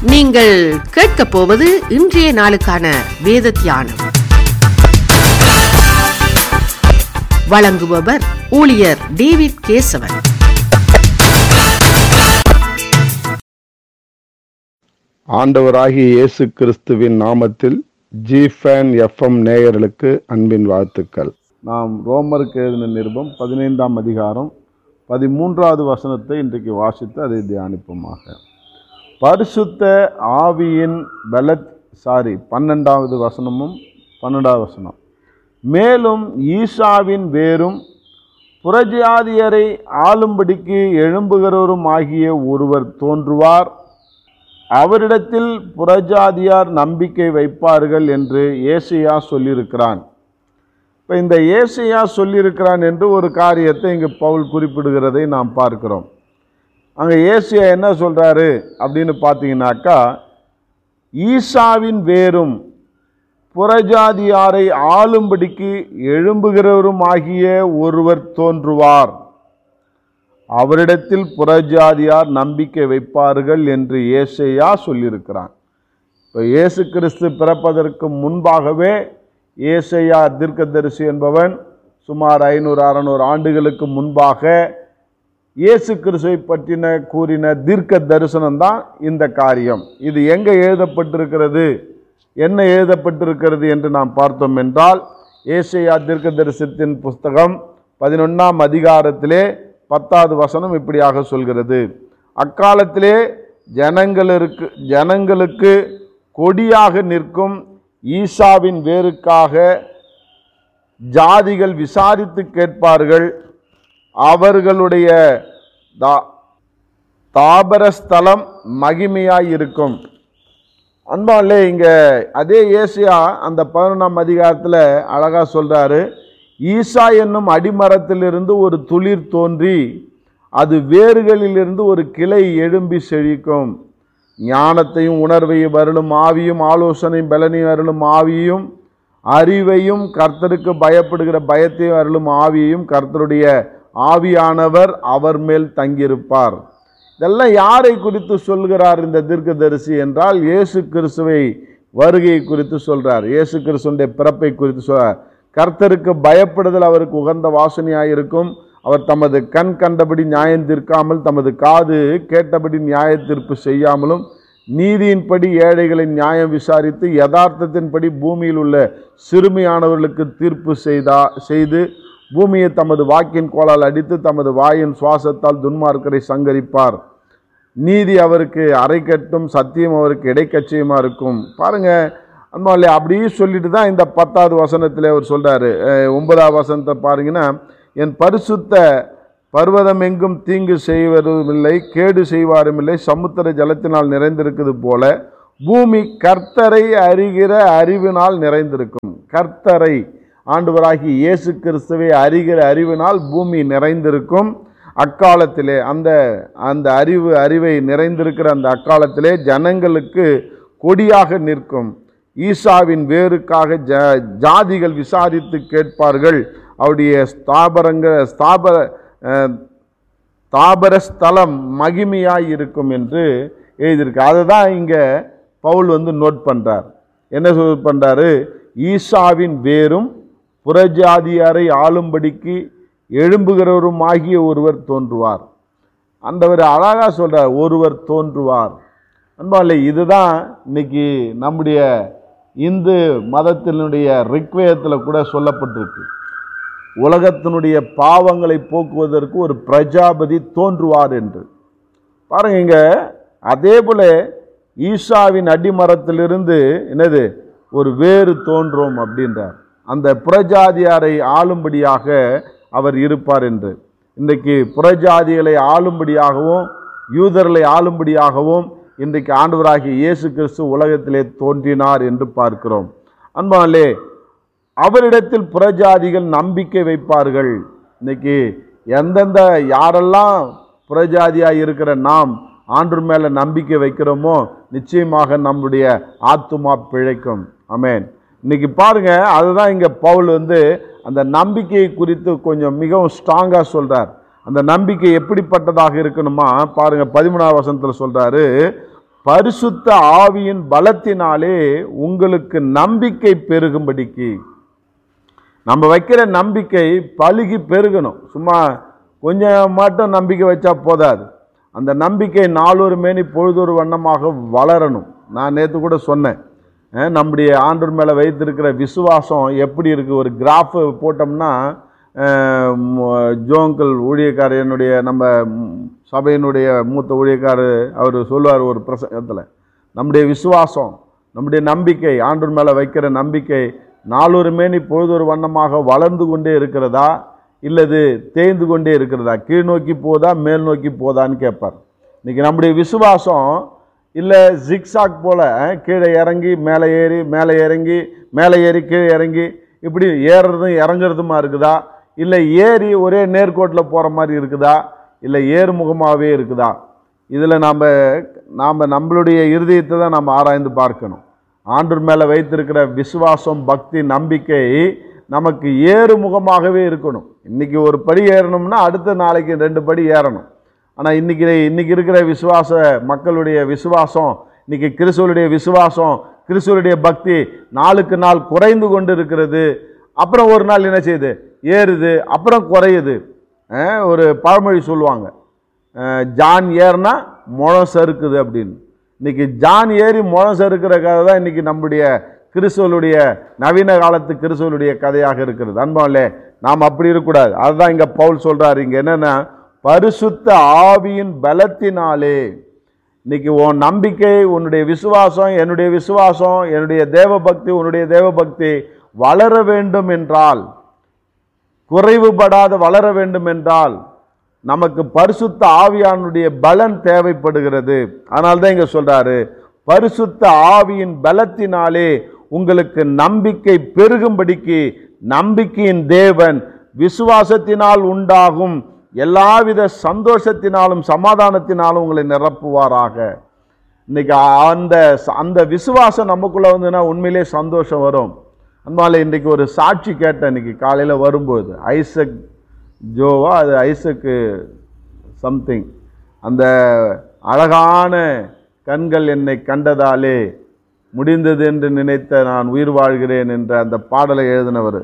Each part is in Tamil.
நீங்கள் கேட்கப் போவது இன்றைய நாளுக்கான வேத தியானம் வழங்குபவர் ஊழியர் டேவிட் கேசவன் ஆண்டவராகிய இயேசு கிறிஸ்துவின் நாமத்தில் ஜிஃபேன் எஃப்எம் நேயர்களுக்கு அன்பின் வாழ்த்துக்கள் நாம் ரோமருக்கு எழுதின நிருபம் பதினைந்தாம் அதிகாரம் பதிமூன்றாவது வசனத்தை இன்றைக்கு வாசித்து அதை தியானிப்போமாக பரிசுத்த ஆவியின் பலத் சாரி பன்னெண்டாவது வசனமும் பன்னெண்டாவது வசனம் மேலும் ஈசாவின் வேரும் புறஜாதியரை ஆளும்படிக்கு எழும்புகிறவரும் ஆகிய ஒருவர் தோன்றுவார் அவரிடத்தில் புறஜாதியார் நம்பிக்கை வைப்பார்கள் என்று ஏசையா சொல்லியிருக்கிறான் இப்போ இந்த ஏசையா சொல்லியிருக்கிறான் என்று ஒரு காரியத்தை இங்கு பவுல் குறிப்பிடுகிறதை நாம் பார்க்கிறோம் அங்கே ஏசியா என்ன சொல்கிறாரு அப்படின்னு பார்த்தீங்கன்னாக்கா ஈசாவின் வேரும் புறஜாதியாரை ஆளும்படிக்கு எழும்புகிறவரும் ஆகிய ஒருவர் தோன்றுவார் அவரிடத்தில் புறஜாதியார் நம்பிக்கை வைப்பார்கள் என்று ஏசையா சொல்லியிருக்கிறான் இப்போ இயேசு கிறிஸ்து பிறப்பதற்கு முன்பாகவே ஏசையா தீர்க்கதரிசி என்பவன் சுமார் ஐநூறு அறநூறு ஆண்டுகளுக்கு முன்பாக இயேசு கிறிஸ்துவை பற்றின கூறின தீர்க்க தரிசனம் தான் இந்த காரியம் இது எங்கே எழுதப்பட்டிருக்கிறது என்ன எழுதப்பட்டிருக்கிறது என்று நாம் பார்த்தோம் என்றால் ஏசையா தீர்க்க தரிசனத்தின் புஸ்தகம் பதினொன்றாம் அதிகாரத்திலே பத்தாவது வசனம் இப்படியாக சொல்கிறது அக்காலத்திலே ஜனங்களுக்கு ஜனங்களுக்கு கொடியாக நிற்கும் ஈசாவின் வேருக்காக ஜாதிகள் விசாரித்து கேட்பார்கள் அவர்களுடைய தா தாபரஸ்தலம் மகிமையாய் இருக்கும் அன்பாலே இங்கே அதே ஏசியா அந்த பதினொன்றாம் அதிகாரத்தில் அழகாக சொல்கிறாரு ஈசா என்னும் அடிமரத்திலிருந்து ஒரு துளிர் தோன்றி அது வேர்களிலிருந்து ஒரு கிளை எழும்பி செழிக்கும் ஞானத்தையும் உணர்வையும் அருளும் ஆவியும் ஆலோசனையும் பலனையும் அருளும் ஆவியும் அறிவையும் கர்த்தருக்கு பயப்படுகிற பயத்தையும் அருளும் ஆவியையும் கர்த்தருடைய ஆவியானவர் அவர் மேல் தங்கியிருப்பார் இதெல்லாம் யாரை குறித்து சொல்கிறார் இந்த தீர்க்கதரிசி என்றால் இயேசு கிறிஸ்துவை வருகை குறித்து சொல்றார் இயேசு கிறிஸ்துடைய பிறப்பை குறித்து சொல்றார் கர்த்தருக்கு பயப்படுதல் அவருக்கு உகந்த வாசனையாக இருக்கும் அவர் தமது கண் கண்டபடி நியாயம் தீர்க்காமல் தமது காது கேட்டபடி நியாய தீர்ப்பு செய்யாமலும் நீதியின்படி ஏழைகளை நியாயம் விசாரித்து யதார்த்தத்தின்படி பூமியில் உள்ள சிறுமியானவர்களுக்கு தீர்ப்பு செய்தா செய்து பூமியை தமது வாக்கின் கோலால் அடித்து தமது வாயின் சுவாசத்தால் துன்மார்க்கரை சங்கரிப்பார் நீதி அவருக்கு அரைக்கட்டும் சத்தியம் அவருக்கு இடைக்கட்சியமாக இருக்கும் பாருங்க அன்பாலே அப்படியே சொல்லிட்டு தான் இந்த பத்தாவது வசனத்தில் அவர் சொல்கிறாரு ஒன்பதாவது வசனத்தை பாருங்கன்னா என் பரிசுத்த பர்வதம் எங்கும் தீங்கு செய்வதும் இல்லை கேடு செய்வாரும் இல்லை சமுத்திர ஜலத்தினால் நிறைந்திருக்குது போல பூமி கர்த்தரை அறிகிற அறிவினால் நிறைந்திருக்கும் கர்த்தரை ஆண்டவராகி இயேசு கிறிஸ்துவை அறிகிற அறிவினால் பூமி நிறைந்திருக்கும் அக்காலத்திலே அந்த அந்த அறிவு அறிவை நிறைந்திருக்கிற அந்த அக்காலத்திலே ஜனங்களுக்கு கொடியாக நிற்கும் ஈசாவின் வேருக்காக ஜ ஜாதிகள் விசாரித்து கேட்பார்கள் அவருடைய ஸ்தாபரங்க ஸ்தாபர தாபர ஸ்தலம் மகிமையாய் இருக்கும் என்று எழுதியிருக்கு அதை தான் இங்கே பவுல் வந்து நோட் பண்ணுறார் என்ன சொல் பண்ணுறாரு ஈசாவின் வேரும் புறஜாதியாரை ஆளும்படிக்கு எழும்புகிறவரும் ஆகிய ஒருவர் தோன்றுவார் அந்தவர் அழகாக சொல்கிறார் ஒருவர் தோன்றுவார் அன்பாலே இதுதான் இன்னைக்கு நம்முடைய இந்து மதத்தினுடைய ரிக்வேதத்தில் கூட சொல்லப்பட்டிருக்கு உலகத்தினுடைய பாவங்களை போக்குவதற்கு ஒரு பிரஜாபதி தோன்றுவார் என்று பாருங்க இங்க அதே போல ஈசாவின் அடிமரத்திலிருந்து என்னது ஒரு வேறு தோன்றும் அப்படின்றார் அந்த புறஜாதியாரை ஆளும்படியாக அவர் இருப்பார் என்று இன்றைக்கு புறஜாதிகளை ஆளும்படியாகவும் யூதர்களை ஆளும்படியாகவும் இன்றைக்கு ஆண்டவராகிய இயேசு கிறிஸ்து உலகத்திலே தோன்றினார் என்று பார்க்கிறோம் அன்பாலே அவரிடத்தில் புறஜாதிகள் நம்பிக்கை வைப்பார்கள் இன்னைக்கு எந்தெந்த யாரெல்லாம் புறஜாதியாக இருக்கிற நாம் ஆண்டு மேலே நம்பிக்கை வைக்கிறோமோ நிச்சயமாக நம்முடைய ஆத்துமா பிழைக்கும் அமேன் இன்னைக்கு பாருங்க அதுதான் இங்கே பவுல் வந்து அந்த நம்பிக்கையை குறித்து கொஞ்சம் மிகவும் ஸ்ட்ராங்காக சொல்றார் அந்த நம்பிக்கை எப்படிப்பட்டதாக இருக்கணுமா பாருங்க பதிமூணாவது வசனத்தில் சொல்றாரு பரிசுத்த ஆவியின் பலத்தினாலே உங்களுக்கு நம்பிக்கை பெருகும்படிக்கு நம்ம வைக்கிற நம்பிக்கை பழுகி பெருகணும் சும்மா கொஞ்சம் மட்டும் நம்பிக்கை வச்சா போதாது அந்த நம்பிக்கை நாளொரு மேனி பொழுதொரு வண்ணமாக வளரணும் நான் நேற்று கூட சொன்னேன் அஹ், நம்முடைய ஆண்டவர் மேலே வைத்திருக்கிற விசுவாசம் எப்படி இருக்குது ஒரு கிராஃப் போட்டோம்னா அஹ், ம- ஜோங்கல் ஊழியக்காரர் என்னுடைய நம்ம ம், சபையினுடைய மூத்த ஊழியக்காரர் அவர் சொல்லுவார் ஒரு பிரசங்கத்தில் நம்முடைய விசுவாசம் நம்முடைய நம்பிக்கை ஆண்டவர் மேலே வைக்கிற நம்பிக்கை நாளொரு மேனி பொழுதொரு வண்ணமாக வளர்ந்து கொண்டே இருக்கிறதா இல்லது தேய்ந்து கொண்டே இருக்கிறதா கீழ் நோக்கி போதா மேல் நோக்கி போதான்னு கேட்பார் இன்னைக்கு நம்முடைய விசுவாசம் இல்லை ஜிக்ஸாக் போல அஹ், கீழே இறங்கி மேலே ஏறி மேலே இறங்கி மேலே ஏறி கீழே இறங்கி இப்படி ஏறுறதும் இறங்குறதுமா இருக்குதா இல்லை ஏறி ஒரே நேர்கோட்டில் போகிற மாதிரி இருக்குதா இல்லை ஏறுமுகமாகவே இருக்குதா இதில் நாம் நாம் நம்மளுடைய இருதயத்தை தான் நம்ம ஆராய்ந்து பார்க்கணும் ஆண்டவர் மேலே வைத்திருக்கிற விசுவாசம் பக்தி நம்பிக்கை நமக்கு ஏறுமுகமாகவே இருக்கணும் இன்னைக்கு ஒரு படி ஏறணும்னா அடுத்த நாளைக்கு ரெண்டு படி ஏறணும் ஆனால் இன்னைக்கு இன்னைக்கு இருக்கிற விசுவாச மக்களுடைய விசுவாசம் இன்னைக்கு கிறிஸ்துவனுடைய விசுவாசம் கிறிஸ்துவனுடைய பக்தி நாளுக்கு நாள் குறைந்து கொண்டு இருக்கிறது அப்புறம் ஒரு நாள் என்ன செய்யுது ஏறுது அப்புறம் குறையுது அஹ் ஒரு பழமொழி சொல்லுவாங்க அஹ் ஜான் ஏறினா முழம் சறுக்குது அப்படின்னு இன்னைக்கு ஜான் ஏறி முழம் சறுக்கிற கதை தான் இன்னைக்கு நம்முடைய கிறிஸ்துவனுடைய நவீன காலத்து கிறிஸ்துவனுடைய கதையாக இருக்கிறது அன்பாலே நாம் அப்படி இருக்கக்கூடாது அதுதான் இங்கே பவுல் சொல்றாரு இங்கே என்னன்னா பரிசுத்த ஆவியின் பலத்தினாலே இன்னைக்கு உன் நம்பிக்கை உன்னுடைய விசுவாசம் என்னுடைய விசுவாசம் என்னுடைய தேவபக்தி உன்னுடைய தேவபக்தி வளர வேண்டும் என்றால் குறைவுபடாத வளர வேண்டும் என்றால் நமக்கு பரிசுத்த ஆவியானுடைய பலன் தேவைப்படுகிறது அதனால தான் இங்க சொல்றாரு பரிசுத்த ஆவியின் பலத்தினாலே உங்களுக்கு நம்பிக்கை பெருகும்படிக்கு நம்பிக்கையின் தேவன் விசுவாசத்தினால் உண்டாகும் எல்லாவித சந்தோஷத்தினாலும் சமாதானத்தினாலும் உங்களை நிரப்புவாராக இன்னைக்கு அந்த அந்த விசுவாசம் நமக்குள்ள வந்துன்னா உண்மையிலே சந்தோஷம் வரும் அன்பாலே இன்றைக்கு ஒரு சாட்சி கேட்டேன் இன்னைக்கு காலையில் வரும்போது ஐசக் ஜோவா அது ஐசக்கு சம்திங் அந்த அழகான கண்கள் என்னை கண்டதாலே முடிந்தது என்று நினைத்த நான் உயிர் வாழ்கிறேன் என்ற அந்த பாடலை எழுதினவர்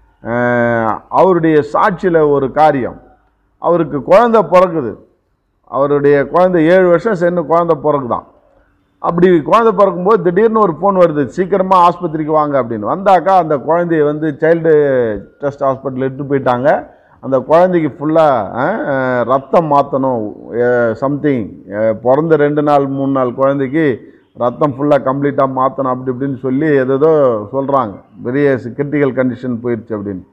அஹ், அவருடைய சாட்சியில் ஒரு காரியம் அவருக்கு குழந்தை பிறக்குது அவருடைய குழந்தை ஏழு வருஷம் சென்று குழந்தை பிறக்குதான் அப்படி குழந்தை பிறக்கும்போது திடீர்னு ஒரு ஃபோன் வருது சீக்கிரமாக ஆஸ்பத்திரிக்கு வாங்க அப்படின்னு வந்தாக்கா அந்த குழந்தைய வந்து சைல்டு ட்ரஸ்ட் ஹாஸ்பிட்டல் எடுத்து போயிட்டாங்க அந்த குழந்தைக்கு ஃபுல்லாக ரத்தம் மாற்றணும் சம்திங் பிறந்த ரெண்டு நாள் மூணு நாள் குழந்தைக்கு ரத்தம் ஃபுல்லாக கம்ப்ளீட்டாக மாற்றணும் அப்படி இப்படின்னு சொல்லி எதேதோ சொல்கிறாங்க பெரிய கிரிட்டிக்கல் கண்டிஷன் போயிடுச்சு அப்படின்னு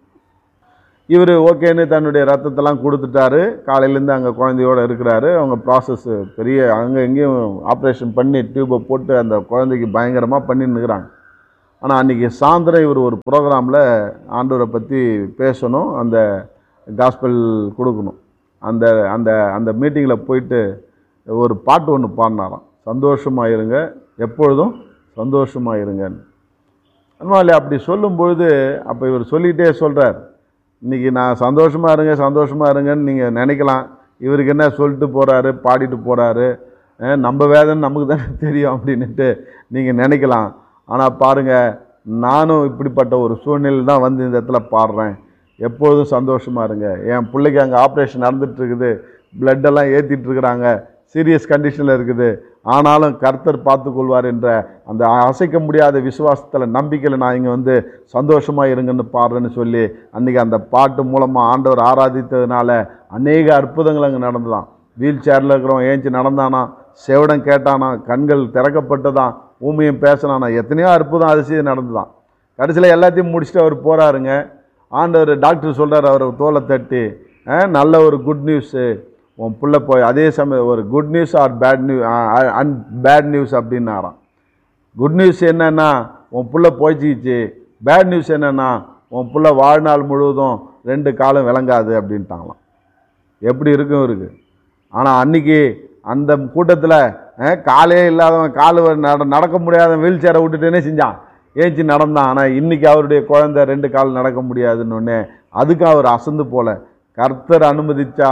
இவர் ஓகேன்னு தன்னுடைய ரத்தத்தெல்லாம் கொடுத்துட்டாரு காலையிலேருந்து அங்கே குழந்தையோட இருக்கிறாரு அவங்க ப்ராசஸ் பெரிய அங்கே எங்கேயும் ஆப்ரேஷன் பண்ணி டியூப்பை போட்டு அந்த குழந்தைக்கு பயங்கரமாக பண்ணின்னு இருக்கிறாங்க ஆனால் அன்றைக்கி சாயந்தரம் இவர் ஒரு ப்ரோக்ராமில் ஆண்டவரை பற்றி பேசணும் அந்த காஸ்பல் கொடுக்கணும் அந்த அந்த அந்த மீட்டிங்கில் போயிட்டு ஒரு பாட்டு ஒன்று பாடினாராம் சந்தோஷமாக இருங்க எப்பொழுதும் சந்தோஷமாக இருங்கன்னு அதனால அப்படி சொல்லும் பொழுது அப்போ இவர் சொல்லிகிட்டே சொல்கிறார் இன்றைக்கி நான் சந்தோஷமாக இருங்க சந்தோஷமாக இருங்கன்னு நீங்கள் நினைக்கலாம் இவருக்கு என்ன சொல்லிட்டு போகிறாரு பாடிட்டு போகிறாரு நம்ம வேதனை நமக்கு தானே தெரியும் அப்படின்னுட்டு நீங்கள் நினைக்கலாம் ஆனால் பாருங்கள் நானும் இப்படிப்பட்ட ஒரு சூழ்நிலையில் தான் வந்து இந்த இடத்துல பாடுறேன் எப்பொழுதும் சந்தோஷமாக இருங்க என் பிள்ளைக்கு அங்கே ஆப்ரேஷன் நடந்துட்டு இருக்குது blood எல்லாம் ஏற்றிட்டு இருக்கிறாங்க சீரியஸ் கண்டிஷனில் இருக்குது ஆனாலும் கர்த்தர் பார்த்து கொள்வார் என்ற அந்த அசைக்க முடியாத விசுவாசத்தில் நம்பிக்கையில் நான் இங்கே வந்து சந்தோஷமாக இருங்கன்னு பாடுறேன்னு சொல்லி அன்றைக்கி அந்த பாட்டு மூலமாக ஆண்டவர் ஆராதித்ததுனால அநேக அற்புதங்கள் அங்கே நடந்ததாம் வீல் சேரில் இருக்கிறவன் ஏஞ்சி நடந்தானா செவிடம் கேட்டானா கண்கள் திறக்கப்பட்டதான் ஊமையும் பேசினானா எத்தனையோ அற்புதம் அதிசயம் நடந்துதான் கடைசியில் எல்லாத்தையும் முடிச்சுட்டு அவர் போகிறாருங்க ஆண்டவர் டாக்டர் சொல்கிறார் அவர் தோலை தட்டி "அஹ், நல்ல ஒரு குட் நியூஸு உன் புள்ள போய் அதே சமயம் ஒரு good news or bad new and bad news அப்படின்னாராம் குட் நியூஸ் என்னன்னா உன் புள்ள போய்ச்சிச்சு பேட் நியூஸ் என்னன்னா உன் புள்ள வாழ்நாள் முழுவதும் ரெண்டு காலம் விளங்காது அப்படின்ட்டாங்களாம் எப்படி இருக்கும் இருக்கு ஆனால் அன்னைக்கு அந்த கூட்டத்தில் காலே இல்லாதவன் கால் நட நடக்க முடியாதவன் வீல் சேரை விட்டுட்டு என்ன செஞ்சான் ஏஞ்சி நடந்தான் ஆனால் இன்னைக்கு அவருடைய குழந்தை ரெண்டு கால் நடக்க முடியாதுன்னு ஒன்னே அதுக்கு அவர் அசந்து போல கர்த்தர் அனுமதிச்சா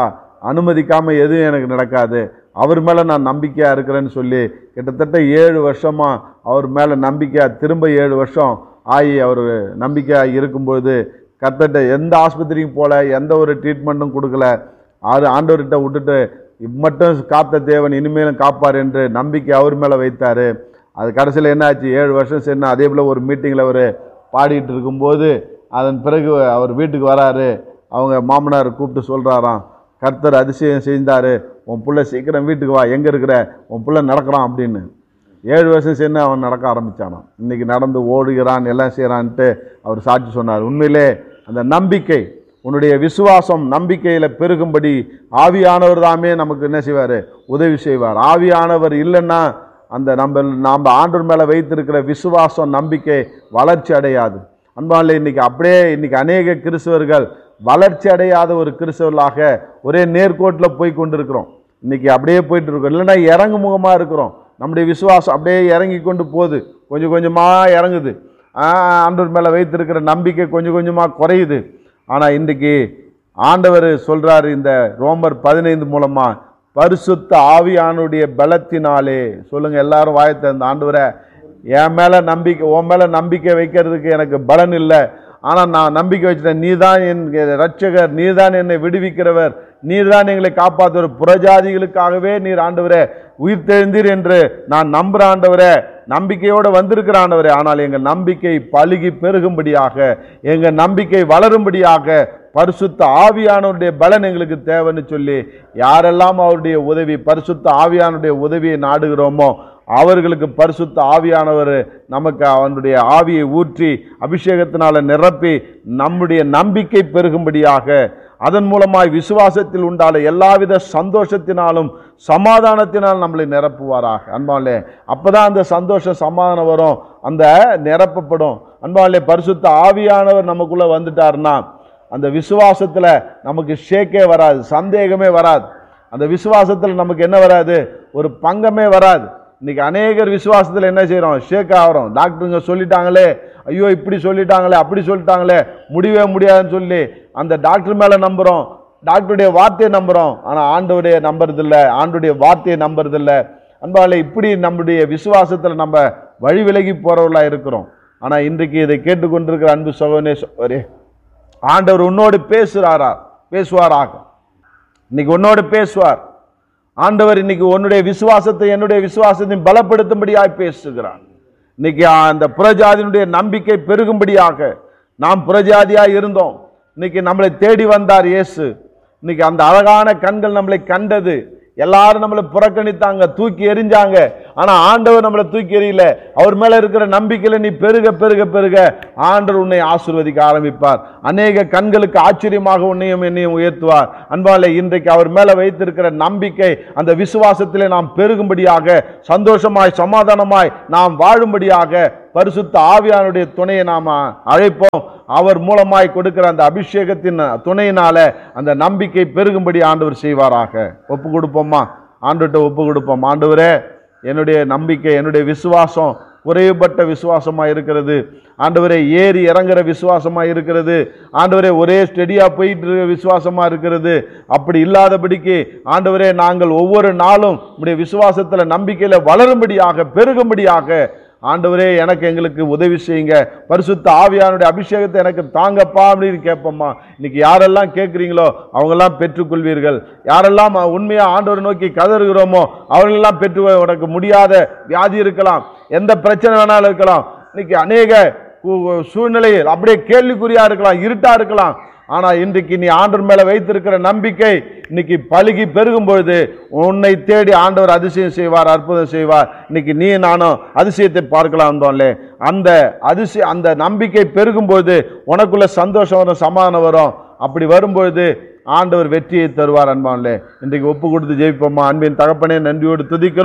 அனுமதிக்காம எதுவும் எனக்கு நடக்காது அவர் மேலே நான் நம்பிக்கையாக இருக்கிறேன்னு சொல்லி கிட்டத்தட்ட ஏழு வருஷமா அவர் மேலே நம்பிக்கையாக திரும்ப ஏழு வருஷம் ஆகி அவர் நம்பிக்கையாக இருக்கும்போது கர்த்தர்ட்ட எந்த ஆஸ்பத்திரிக்கும் போகல எந்த ஒரு ட்ரீட்மெண்ட்டும் கொடுக்கல ஆறு ஆண்டவர்கிட்ட விட்டுட்டு இம்மட்டும் காத்த தேவன் இனிமேலும் காப்பார் என்று நம்பிக்கை அவர் மேலே வைத்தார் அது கடைசியில் என்னாச்சு ஏழு வருஷம் சரினா அதே போல் ஒரு மீட்டிங்கில் அவர் பாடிட்டு இருக்கும்போது அதன் பிறகு அவர் வீட்டுக்கு வராரு அவங்க மாமனார் கூப்பிட்டு சொல்கிறாராம் கர்த்தர் அதிசயம் செஞ்சார் உன் புள்ள சீக்கிரம் வீட்டுக்கு வா எங்கே இருக்கிற உன் புள்ள நடக்கிறான் அப்படின்னு ஏழு வருஷம் சேர்ந்து அவன் நடக்க ஆரம்பிச்சானாம் இன்னைக்கு நடந்து ஓடுகிறான் எல்லாம் செய்கிறான்ட்டு அவர் சாட்சி சொன்னார் உண்மையிலே அந்த நம்பிக்கை உன்னுடைய விசுவாசம் நம்பிக்கையில் பெருகும்படி ஆவியானவர் தாமே நமக்கு என்ன செய்வார் உதவி செய்வார் ஆவியானவர் இல்லைன்னா அந்த நம்ம நாம் ஆண்டவர் மேலே வைத்திருக்கிற விசுவாசம் நம்பிக்கை வளர்ச்சி அடையாது அன்பாலே இன்னைக்கு அப்படியே இன்னைக்கு அநேக கிறிஸ்தவர்கள் வளர்ச்சி அடையாத ஒரு கிறிஸ்தவர்களாக ஒரே நேர்கோட்டில் போய் கொண்டிருக்கிறோம் இன்னைக்கு அப்படியே போயிட்டு இருக்கோம் இல்லைன்னா இறங்கு முகமாக இருக்கிறோம் நம்முடைய விசுவாசம் அப்படியே இறங்கி கொண்டு போகுது கொஞ்சம் கொஞ்சமாக இறங்குது ஆ, ஆண்டவர் மேலே வைத்திருக்கிற நம்பிக்கை கொஞ்சம் கொஞ்சமாக குறையுது ஆனால் இன்றைக்கி ஆண்டவர் சொல்கிறாரு இந்த ரோமர் பதினைந்து மூலமாக பரிசுத்த ஆவியானுடைய பலத்தினாலே சொல்லுங்கள் எல்லாரும் வாயத்தை அந்த ஆண்டவரை என் மேலே நம்பிக்கை உன் மேலே நம்பிக்கை வைக்கிறதுக்கு எனக்கு பலன் இல்லை ஆனால் நான் நம்பிக்கை வச்சுட்டேன் நீ தான் என் ரட்சகர் நீ தான் என்னை விடுவிக்கிறவர் நீர் தான் எங்களை காப்பாற்றுவர் புறஜாதிகளுக்காகவே நீர் ஆண்டவரே உயிர் தெழுந்தீர் என்று நான் நம்புகிற ஆண்டவரே நம்பிக்கையோடு வந்திருக்கிற ஆண்டவரே ஆனால் எங்கள் நம்பிக்கை பழுகி பெருகும்படியாக எங்கள் நம்பிக்கை வளரும்படியாக பரிசுத்த ஆவியானவருடைய பலன் எங்களுக்கு தேவைன்னு சொல்லி யாரெல்லாம் அவருடைய உதவி பரிசுத்த ஆவியானுடைய உதவியை நாடுகிறோமோ அவர்களுக்கு பரிசுத்த ஆவியானவர் நமக்கு அவனுடைய ஆவியை ஊற்றி அபிஷேகத்தினால நிரப்பி நம்முடைய நம்பிக்கை பெருகும்படியாக அதன் மூலமாய் விசுவாசத்தில் உண்டான எல்லாவித சந்தோஷத்தினாலும் சமாதானத்தினால் நம்மளை நிரப்புவாராக அன்பாலே அப்பதான் அந்த சந்தோஷம் சமாதானம் வரும் அந்த நிரப்பப்படும் அன்பாலே பரிசுத்த ஆவியானவர் நமக்குள்ள வந்துட்டாருன்னா அந்த விசுவாசத்துல நமக்கு ஷேக்கே வராது சந்தேகமே வராது அந்த விசுவாசத்தில் நமக்கு என்ன வராது ஒரு பங்கமே வராது இன்னைக்கு அநேகர் விசுவாசத்தில் என்ன செய்கிறோம் ஷேக் ஆகிறோம் டாக்டருங்க சொல்லிட்டாங்களே ஐயோ இப்படி சொல்லிட்டாங்களே அப்படி சொல்லிட்டாங்களே முடியவே முடியாதுன்னு சொல்லி அந்த டாக்டர் மேலே நம்புகிறோம் டாக்டருடைய வார்த்தையை நம்புகிறோம் ஆனால் ஆண்டவருடைய நம்புறதில்ல ஆண்டுடைய வார்த்தையை நம்புறதில்ல அன்பாலே இப்படி நம்முடைய விசுவாசத்தில் நம்ம வழி விலகி போகிறவர்களாக இருக்கிறோம் ஆனால் இன்றைக்கு இதை கேட்டுக்கொண்டிருக்கிற அன்பு சகோதரே சகோதரி ஆண்டவர் உன்னோடு பேசுகிறாரா பேசுவாராக இன்னைக்கு உன்னோடு பேசுவார் ஆண்டவர் இன்னைக்கு உன்னுடைய விசுவாசத்தை என்னுடைய விசுவாசத்தை பலப்படுத்தும்படியாய் பேசுகிறார் இன்னைக்கு அந்த புறஜாதியினுடைய நம்பிக்கை பெருகும்படியாக நாம் புறஜாதியாய் இருந்தோம் இன்னைக்கு நம்மளை தேடி வந்தார் இயேசு இன்னைக்கு அந்த அழகான கண்கள் நம்மளை கண்டது எல்லாரும் நம்மளை புறக்கணித்தாங்க தூக்கி எறிஞ்சாங்க ஆனா ஆண்டவர் நம்மளை தூக்கி எறியல அவர் மேல இருக்கிற நம்பிக்கையில நீ பெருக பெருக பெருக ஆண்டவர் உன்னை ஆசீர்வதிக்க ஆரம்பிப்பார் அநேக கண்களுக்கு ஆச்சரியமாக உன்னையும் என்னையும் உயர்த்துவார் அன்பாலே இன்றைக்கு அவர் மேல வைத்திருக்கிற நம்பிக்கை அந்த விசுவாசத்திலே நாம் பெருகும்படியாக சந்தோஷமாய் சமாதானமாய் நாம் வாழும்படியாக பரிசுத்த ஆவியானுடைய துணையை நாம் அழைப்போம் அவர் மூலமாய் கொடுக்கிற அந்த அபிஷேகத்தின் துணையினால அந்த நம்பிக்கை பெருகும்படி ஆண்டவர் செய்வாராக ஒப்பு கொடுப்போமா ஆண்டுகிட்ட ஒப்பு கொடுப்போம் ஆண்டவரே என்னுடைய நம்பிக்கை என்னுடைய விசுவாசம் குறைவுபட்ட விசுவாசமாக இருக்கிறது ஆண்டவரே ஏறி இறங்குற விசுவாசமாக இருக்கிறது ஆண்டவரே ஒரே ஸ்டெடியாக போயிட்டு இருக்க விசுவாசமாக இருக்கிறது அப்படி இல்லாதபடிக்கு ஆண்டவரே நாங்கள் ஒவ்வொரு நாளும் உடைய விசுவாசத்தில் நம்பிக்கையில் வளரும்படியாக பெருகும்படியாக ஆண்டவரே எனக்கு எங்களுக்கு உதவி செய்யுங்க பரிசுத்த ஆவியானுடைய அபிஷேகத்தை எனக்கு தாங்கப்பா அப்படின்னு கேட்போம்மா இன்னைக்கு யாரெல்லாம் கேட்குறீங்களோ அவங்கெல்லாம் பெற்றுக்கொள்வீர்கள் யாரெல்லாம் உண்மையாக ஆண்டவரை நோக்கி கதறுகிறோமோ அவர்களெல்லாம் பெற்று உனக்கு முடியாத வியாதி இருக்கலாம் எந்த பிரச்சனை வேணாலும் இருக்கலாம் இன்னைக்கு அநேக கு- சூழ்நிலையில் அப்படியே கேள்விக்குறியா இருக்கலாம் இருட்டா இருக்கலாம் ஆனா இன்றைக்கு நீ ஆண்டவர் மேல வைத்திருக்கிற நம்பிக்கை இன்னைக்கு பழுகி பெருகும் பொழுது உன்னை தேடி ஆண்டவர் அதிசயம் செய்வார் அற்புதம் செய்வார் இன்னைக்கு நீ நானும் அதிசயத்தை பார்க்கலாம் வந்தோம்லே அந்த அதிசய அந்த நம்பிக்கை பெருகும்போது உனக்குள்ள சந்தோஷம் வரும் சமாதானம் வரும் அப்படி வரும்பொழுது ஆண்டவர் வெற்றியை தருவார் அன்பான்லே இன்றைக்கு ஒப்பு கொடுத்து ஜெயிப்போமா அன்பின் தகப்பனே நன்றியோடு துதிக்கிறோம்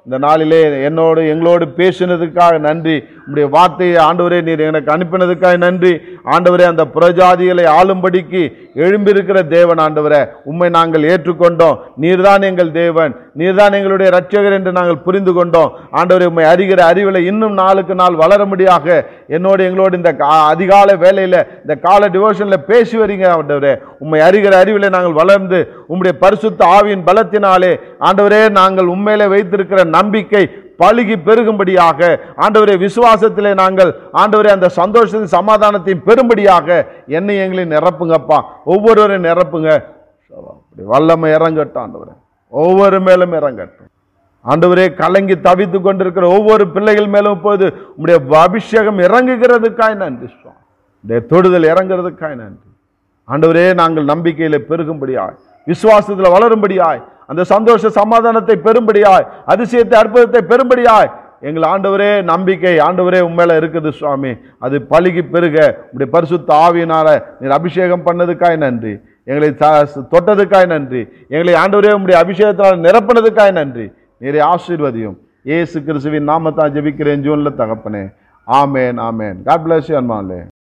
இந்த நாளிலே என்னோடு எங்களோடு பேசினதுக்காக நன்றி உம்முடைய வார்த்தையை ஆண்டவரே நீர் எனக்கு அனுப்பினதுக்காக நன்றி ஆண்டவரே அந்த புறஜாதிகளை ஆளும்படிக்கு எழும்பியிருக்கிற தேவன் ஆண்டவரே உம்மை நாங்கள் ஏற்றுக்கொண்டோம் நீர்தான் எங்கள் தேவன் நீர்தான் எங்களுடைய இரட்சகர் என்று நாங்கள் புரிந்து கொண்டோம் ஆண்டவரே உம்மை அறிகிற அறிவில் இன்னும் நாளுக்கு நாள் வளரும்படியாக என்னோடு எங்களோடு இந்த கா- அதிகாலை வேலையில் இந்த கால டிவோஷனில் பேசி வரீங்க ஆண்டவரே உம்மை அறிகிற அறிவில் நாங்கள் வளர்ந்து உம்முடைய பரிசுத்த ஆவியின் பலத்தினாலே ஆண்டவரே நாங்கள் உண்மையிலே வைத்திருக்கிற நம்பிக்கை பழுகி பெருகும்படியாக ஆண்டவரே விசுவாசத்திலே நாங்கள் ஆண்டவரே அந்த சந்தோஷத்தையும் சமாதானத்தையும் பெறும்படியாக என்னை எங்களை நிரப்புங்கப்பா ஒவ்வொருவரையும் நிரப்புங்க அப்படி வல்லமை இறங்கட்டும் ஆண்டவரே ஒவ்வொரு மேலும் இறங்கட்டும் ஆண்டவரே கலங்கி தவித்து கொண்டிருக்கிற ஒவ்வொரு பிள்ளைகள் மேலும் இப்போது உம்முடைய அபிஷேகம் இறங்குகிறதுக்காய் நன்றி சுவாமி உடைய தொடுதல் இறங்குறதுக்காய் நன்றி ஆண்டவரே நாங்கள் நம்பிக்கையில பெருகும்படியாய் விசுவாசத்தில் வளரும்படியாய் அந்த சந்தோஷ சமாதானத்தை பெறும்படியாய் அதிசயத்தை அற்புதத்தை பெறும்படியாய் எங்கள் ஆண்டவரே நம்பிக்கை ஆண்டவரே உண்மையில இருக்குது சுவாமி அது பழுகி பெருக உடைய பரிசுத்த ஆவியினால நீர் அபிஷேகம் பண்ணதுக்காய் நன்றி எங்களை த- தொட்டதுக்காய் நன்றி எங்களை ஆண்டவரே உம்முடைய அபிஷேகத்தினால் நிரப்பினதுக்காய் நன்றி நீரை ஆசீர்வதியும் இயேசு கிறிஸ்துவின் நாமத்தான் ஜெபிக்கிறேன் ஜூன்ல தகப்பனே ஆமேன் ஆமேன் காட் பிளஸ் யூ அன்பாலே